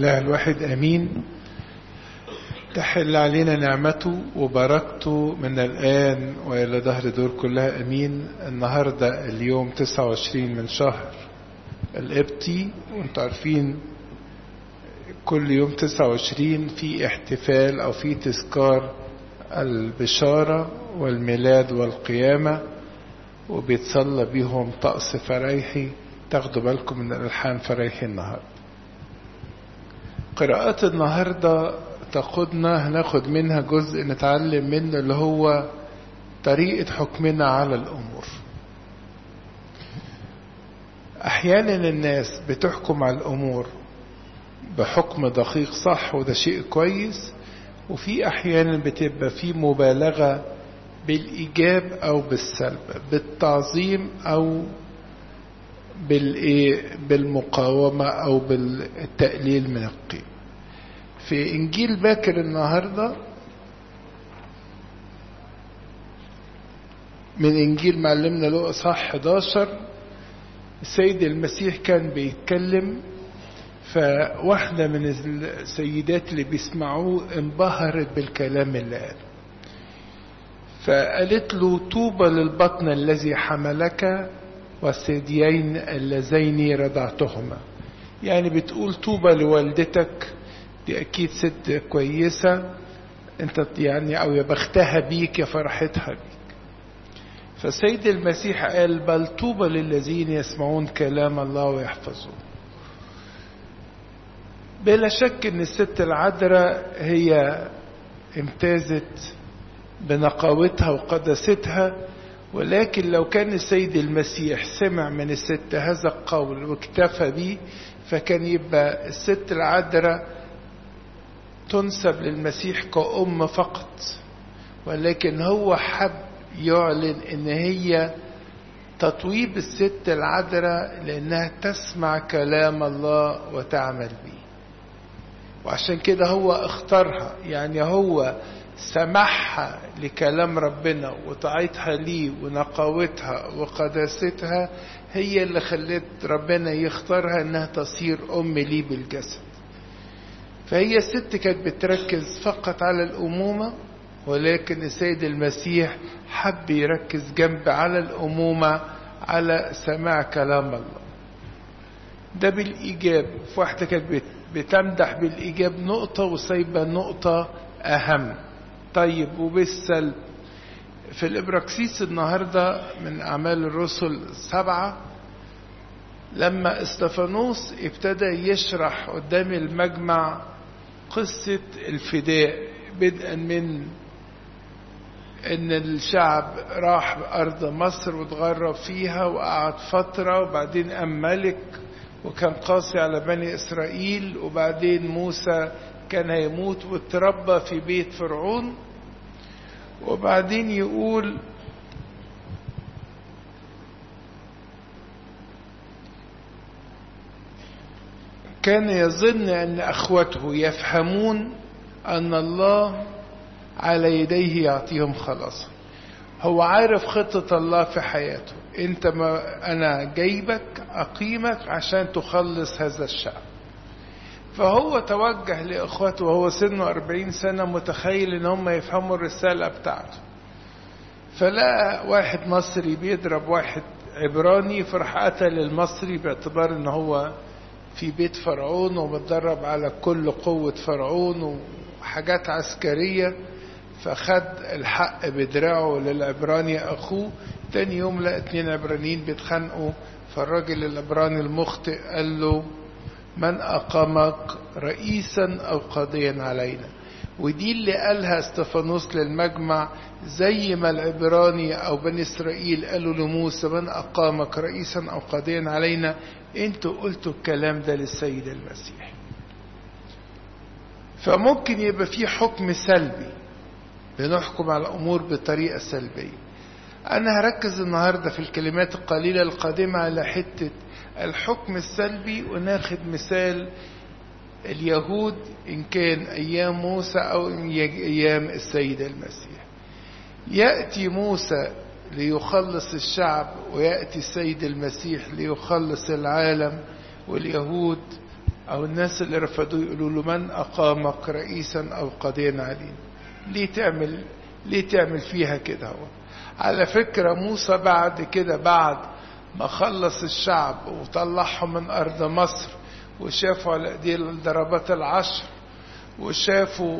الإله الواحد أمين تحل علينا نعمته وبركته من الآن وإلى دهر دور كلها أمين النهاردة اليوم 29 من شهر الإبتي وانتم عارفين كل يوم 29 في احتفال أو في تذكار البشارة والميلاد والقيامة وبيتصلى بيهم طقس فريحي تاخدوا بالكم من الألحان فريحي النهاردة قراءات النهاردة تاخدنا هناخد منها جزء نتعلم منه اللي هو طريقة حكمنا على الأمور أحيانا الناس بتحكم على الأمور بحكم دقيق صح وده شيء كويس وفي أحيانا بتبقى في مبالغة بالإيجاب أو بالسلب بالتعظيم أو بالمقاومة أو بالتقليل من القيمة في إنجيل باكر النهاردة من إنجيل معلمنا له إصحاح 11 السيد المسيح كان بيتكلم فواحدة من السيدات اللي بيسمعوه انبهرت بالكلام اللي قال فقالت له طوبى للبطن الذي حملك والثديين اللذين رضعتهما يعني بتقول طوبى لوالدتك دي أكيد ست كويسة أنت يعني أو يا بختها بيك يا فرحتها بيك فسيد المسيح قال بل طوبى للذين يسمعون كلام الله ويحفظوه بلا شك ان الست العذراء هي امتازت بنقاوتها وقداستها ولكن لو كان السيد المسيح سمع من الست هذا القول واكتفى به فكان يبقى الست العذراء تنسب للمسيح كأم فقط ولكن هو حب يعلن ان هي تطويب الست العذراء لانها تسمع كلام الله وتعمل به وعشان كده هو اختارها يعني هو سمعها لكلام ربنا وطاعتها ليه ونقاوتها وقداستها هي اللي خلت ربنا يختارها انها تصير ام ليه بالجسد فهي الست كانت بتركز فقط على الامومه ولكن السيد المسيح حب يركز جنب على الامومه على سماع كلام الله ده بالايجاب في واحده كانت بتمدح بالايجاب نقطه وسايبه نقطه اهم طيب وبالسلب في الإبراكسيس النهاردة من أعمال الرسل سبعة لما استفانوس ابتدى يشرح قدام المجمع قصة الفداء بدءا من ان الشعب راح ارض مصر واتغرب فيها وقعد فترة وبعدين قام ملك وكان قاسي على بني اسرائيل وبعدين موسى كان هيموت واتربى في بيت فرعون وبعدين يقول كان يظن ان اخوته يفهمون ان الله على يديه يعطيهم خلاصا هو عارف خطة الله في حياته انت ما انا جايبك اقيمك عشان تخلص هذا الشعب فهو توجه لإخواته وهو سنه أربعين سنة متخيل إن هم يفهموا الرسالة بتاعته فلقى واحد مصري بيضرب واحد عبراني فراح قتل المصري باعتبار إن هو في بيت فرعون ومتدرب على كل قوة فرعون وحاجات عسكرية فخد الحق بدراعه للعبراني أخوه تاني يوم لقى اتنين عبرانيين بيتخانقوا فالراجل العبراني المخطئ قال له من أقامك رئيسا أو قاضيا علينا ودي اللي قالها استفانوس للمجمع زي ما العبراني أو بني إسرائيل قالوا لموسى من أقامك رئيسا أو قاضيا علينا انتوا قلتوا الكلام ده للسيد المسيح فممكن يبقى في حكم سلبي بنحكم على الأمور بطريقة سلبية أنا هركز النهاردة في الكلمات القليلة القادمة على حتة الحكم السلبي وناخد مثال اليهود إن كان أيام موسى أو أيام السيد المسيح يأتي موسى ليخلص الشعب ويأتي السيد المسيح ليخلص العالم واليهود أو الناس اللي رفضوه يقولوا له من أقامك رئيسا أو قاضيا علينا ليه تعمل ليه تعمل فيها كده هو على فكرة موسى بعد كده بعد ما خلص الشعب وطلعهم من أرض مصر وشافوا على ايديه الضربات العشر وشافوا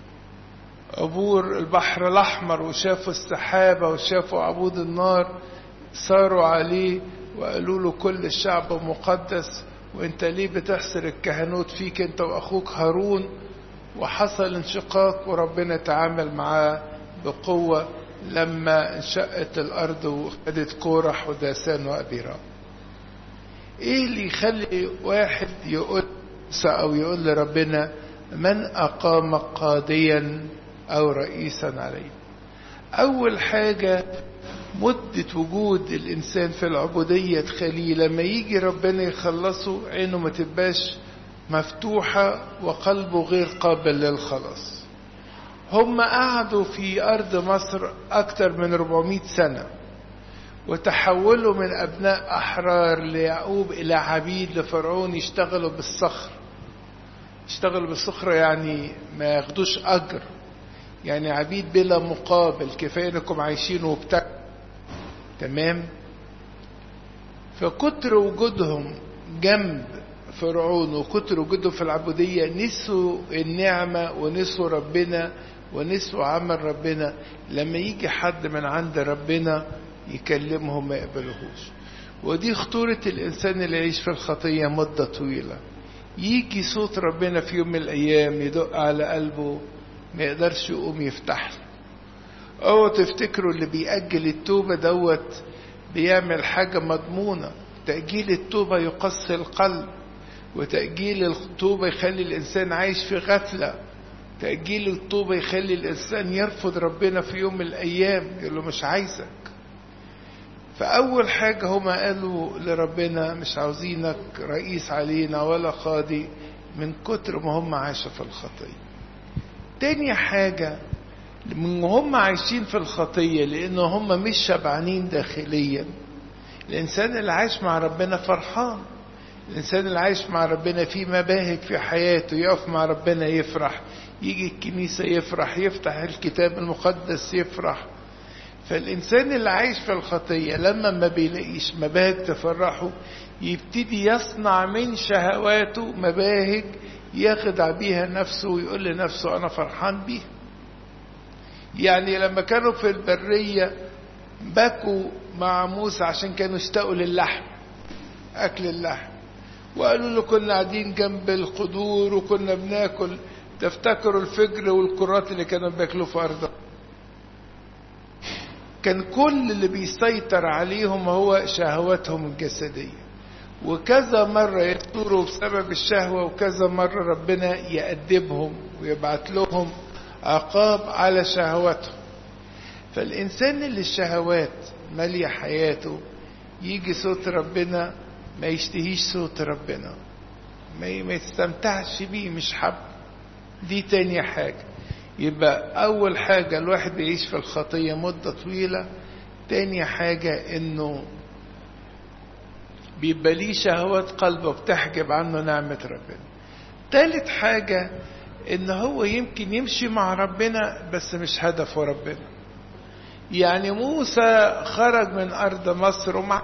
عبور البحر الأحمر وشافوا السحابة وشافوا عبود النار صاروا عليه وقالوا له كل الشعب مقدس وانت ليه بتحصر الكهنوت فيك انت واخوك هارون وحصل انشقاق وربنا تعامل معاه بقوة لما انشقت الأرض وخدت كورح وداسان وأبيرام ايه اللي يخلي واحد يقول او يقول لربنا من اقام قاضيا او رئيسا عليه اول حاجة مدة وجود الانسان في العبودية تخليه لما يجي ربنا يخلصه عينه ما تبقاش مفتوحة وقلبه غير قابل للخلاص هم قعدوا في ارض مصر اكتر من 400 سنة وتحولوا من أبناء أحرار ليعقوب إلى عبيد لفرعون يشتغلوا بالصخر يشتغلوا بالصخرة يعني ما ياخدوش أجر يعني عبيد بلا مقابل كفاية انكم عايشين وبتاع تمام فكتر وجودهم جنب فرعون وكتر وجودهم في العبودية نسوا النعمة ونسوا ربنا ونسوا عمل ربنا لما يجي حد من عند ربنا يكلمهم ما يقبلوهوش ودي خطورة الإنسان اللي يعيش في الخطية مدة طويلة يجي صوت ربنا في يوم من الأيام يدق على قلبه ما يقدرش يقوم يفتح له اوعوا تفتكروا اللي بيأجل التوبة دوت بيعمل حاجة مضمونة تأجيل التوبة يقسي القلب وتأجيل التوبة يخلي الإنسان عايش في غفلة تأجيل التوبة يخلي الإنسان يرفض ربنا في يوم من الأيام يقول له مش عايزك فأول حاجة هما قالوا لربنا مش عاوزينك رئيس علينا ولا قاضي من كتر ما هم عاشوا في الخطية تاني حاجة من هم عايشين في الخطية لأن هم مش شبعانين داخليا الإنسان اللي عايش مع ربنا فرحان الإنسان اللي عايش مع ربنا في مباهج في حياته يقف مع ربنا يفرح يجي الكنيسة يفرح يفتح الكتاب المقدس يفرح فالإنسان اللي عايش في الخطية لما ما بيلاقيش مباهج تفرحه يبتدي يصنع من شهواته مباهج يخدع بيها نفسه ويقول لنفسه أنا فرحان بيها يعني لما كانوا في البرية بكوا مع موسى عشان كانوا اشتاقوا للحم أكل اللحم وقالوا له كنا قاعدين جنب القدور وكنا بناكل تفتكروا الفجر والكرات اللي كانوا بياكلوا في أرض كان كل اللي بيسيطر عليهم هو شهواتهم الجسدية وكذا مرة يخطروا بسبب الشهوة وكذا مرة ربنا يأدبهم ويبعت لهم عقاب على شهواتهم فالإنسان اللي الشهوات مالية حياته يجي صوت ربنا ما يشتهيش صوت ربنا ما ما يستمتعش بيه مش حب دي تاني حاجة يبقى أول حاجة الواحد بيعيش في الخطية مدة طويلة تاني حاجة إنه بيبقى ليه شهوات قلبه بتحجب عنه نعمة ربنا تالت حاجة إن هو يمكن يمشي مع ربنا بس مش هدفه ربنا يعني موسى خرج من أرض مصر ومع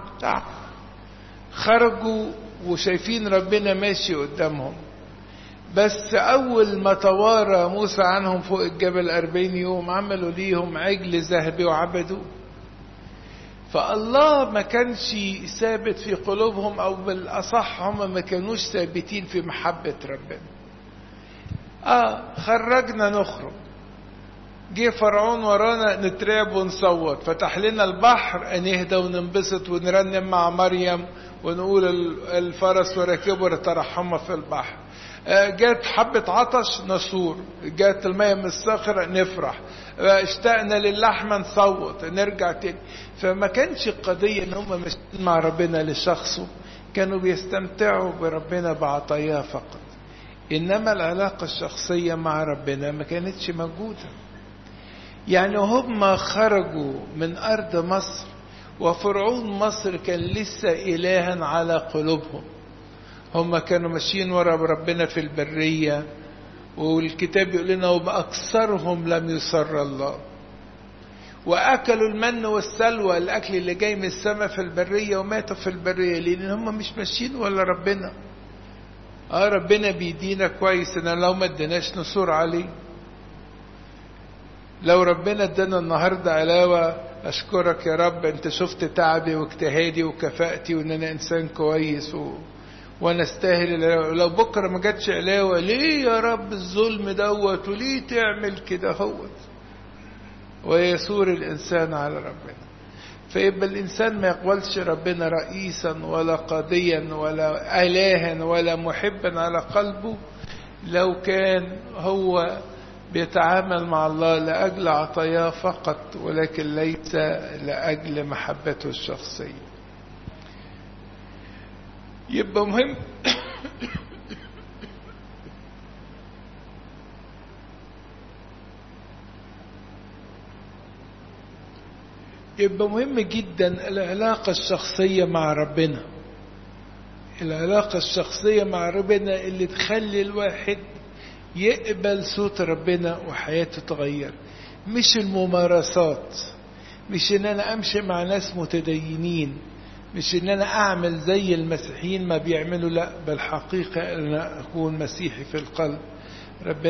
خرجوا وشايفين ربنا ماشي قدامهم بس أول ما توارى موسى عنهم فوق الجبل أربعين يوم عملوا ليهم عجل ذهبي وعبدوه فالله ما كانش ثابت في قلوبهم أو بالأصح هم ما كانوش ثابتين في محبة ربنا آه خرجنا نخرج جه فرعون ورانا نترعب ونصوت فتح لنا البحر نهدى وننبسط ونرنم مع مريم ونقول الفرس وراكبه ترحمه في البحر جات حبة عطش نصور جات المية من الصخرة نفرح اشتقنا للحمة نصوت نرجع تاني فما كانش القضية ان هم ماشيين مع ربنا لشخصه كانوا بيستمتعوا بربنا بعطاياه فقط انما العلاقة الشخصية مع ربنا ما كانتش موجودة يعني هم خرجوا من ارض مصر وفرعون مصر كان لسه الها على قلوبهم هم كانوا ماشيين ورا ربنا في البرية والكتاب يقول لنا وبأكثرهم لم يسر الله وأكلوا المن والسلوى الأكل اللي جاي من السماء في البرية وماتوا في البرية لأن هم مش ماشيين ولا ربنا اه ربنا بيدينا كويس ان لو ما اديناش نصور عليه لو ربنا ادانا النهارده علاوه اشكرك يا رب انت شفت تعبي واجتهادي وكفاءتي وان انا انسان كويس و... وانا استاهل العلاوه لو بكره ما جاتش علاوه ليه يا رب الظلم دوت وليه تعمل كده هوت ويسور الانسان على ربنا فيبقى الإنسان ما يقبلش ربنا رئيسا ولا قاضيا ولا إلها ولا محبا على قلبه لو كان هو بيتعامل مع الله لأجل عطاياه فقط ولكن ليس لأجل محبته الشخصية يبقى مهم يبقى مهم جدا العلاقة الشخصية مع ربنا العلاقة الشخصية مع ربنا اللي تخلي الواحد يقبل صوت ربنا وحياته تغير مش الممارسات مش ان انا امشي مع ناس متدينين مش ان انا اعمل زي المسيحيين ما بيعملوا لا بالحقيقة ان انا اكون مسيحي في القلب ربنا